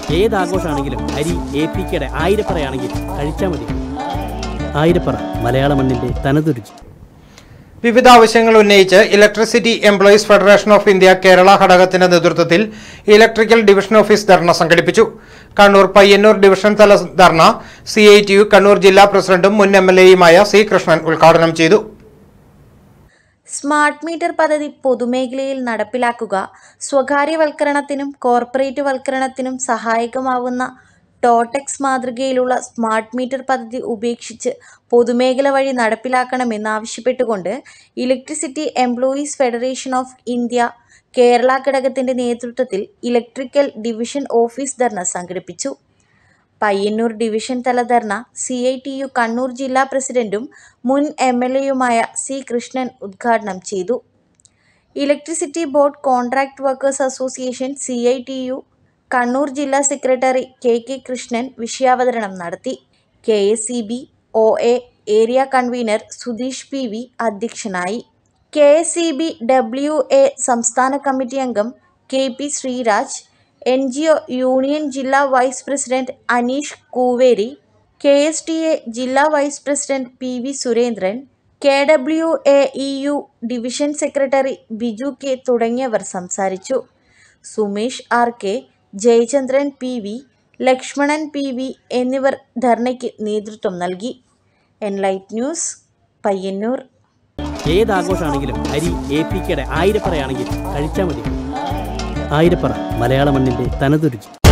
ഏത് ആഘോഷമാണെങ്കിലും അരി A P കെയുടെ ആയിരപ്പറയാണെങ്കിൽ കഴിച്ചാൽ മതി ആയിരപ്പറ മലയാള മണ്ണിൻ്റെ തനതുരുചി വിവിധ ആവശ്യങ്ങൾ ഉന്നയിച്ച് electricity employees federation of India Kerala ഘടകത്തിന്റെ നേതൃത്വത്തിൽ ഇലക്ട്രിക്കൽ ഡിവിഷൻ ഓഫീസ് ധർണ സംഘടിപ്പിച്ചു കണ്ണൂർ പയ്യന്നൂർ ഡിവിഷൻ തല dharna C I T U Kannur ജില്ലാ പ്രസിഡന്റും മുൻ എം എൽ എയുമായ സി കൃഷ്ണൻ ഉദ്ഘാടനം ചെയ്തു സ്മാർട്ട് മീറ്റർ പദ്ധതി പൊതുമേഖലയിൽ നടപ്പിലാക്കുക സ്വകാര്യവൽക്കരണത്തിനും കോർപ്പറേറ്റ് വൽക്കരണത്തിനും സഹായകമാവുന്ന ടോടെക്സ് മാതൃകയിലുള്ള സ്മാർട്ട് മീറ്റർ പദ്ധതി ഉപേക്ഷിച്ച് പൊതുമേഖല വഴി നടപ്പിലാക്കണമെന്നാവശ്യപ്പെട്ടുകൊണ്ട് electricity employees federation of India Kerala ഘടകത്തിന്റെ നേതൃത്വത്തിൽ ഇലക്ട്രിക്കൽ ഡിവിഷൻ ഓഫീസ് ധർണ സംഘടിപ്പിച്ചു പയ്യന്നൂർ ഡിവിഷൻ തല dharna C I T U Kannur ജില്ലാ പ്രസിഡന്റും മുൻ എം എൽ എയുമായ സി കൃഷ്ണൻ ഉദ്ഘാടനം ചെയ്തു electricity board contract workers association C I T U Kannur ജില്ലാ സെക്രട്ടറി കെ കെ കൃഷ്ണൻ വിഷയാവതരണം നടത്തി K S C B O A area convener Sudheesh P V അധ്യക്ഷനായി K S C B W A സംസ്ഥാന committee അംഗം K P Sreeraj N G O union ജില്ലാ vice president Aneesh Kooveri K S T A ജില്ലാ vice president P V Surendran K W A E U division secretary Biju K തുടങ്ങിയവർ സംസാരിച്ചു Sumesh R K Jayachandran P V Lakshmanan P V എന്നിവർ ധർണയ്ക്ക് നേതൃത്വം നൽകി Enlight news Payyanur ഏത് ആഘോഷമാണെങ്കിലും അരി എ പി കെയുടെ ആയിരപ്പറയാണെങ്കിൽ കഴിച്ചാൽ മതി ആയിരപ്പറ മലയാള മണ്ണിൻ്റെ തനതുരുചി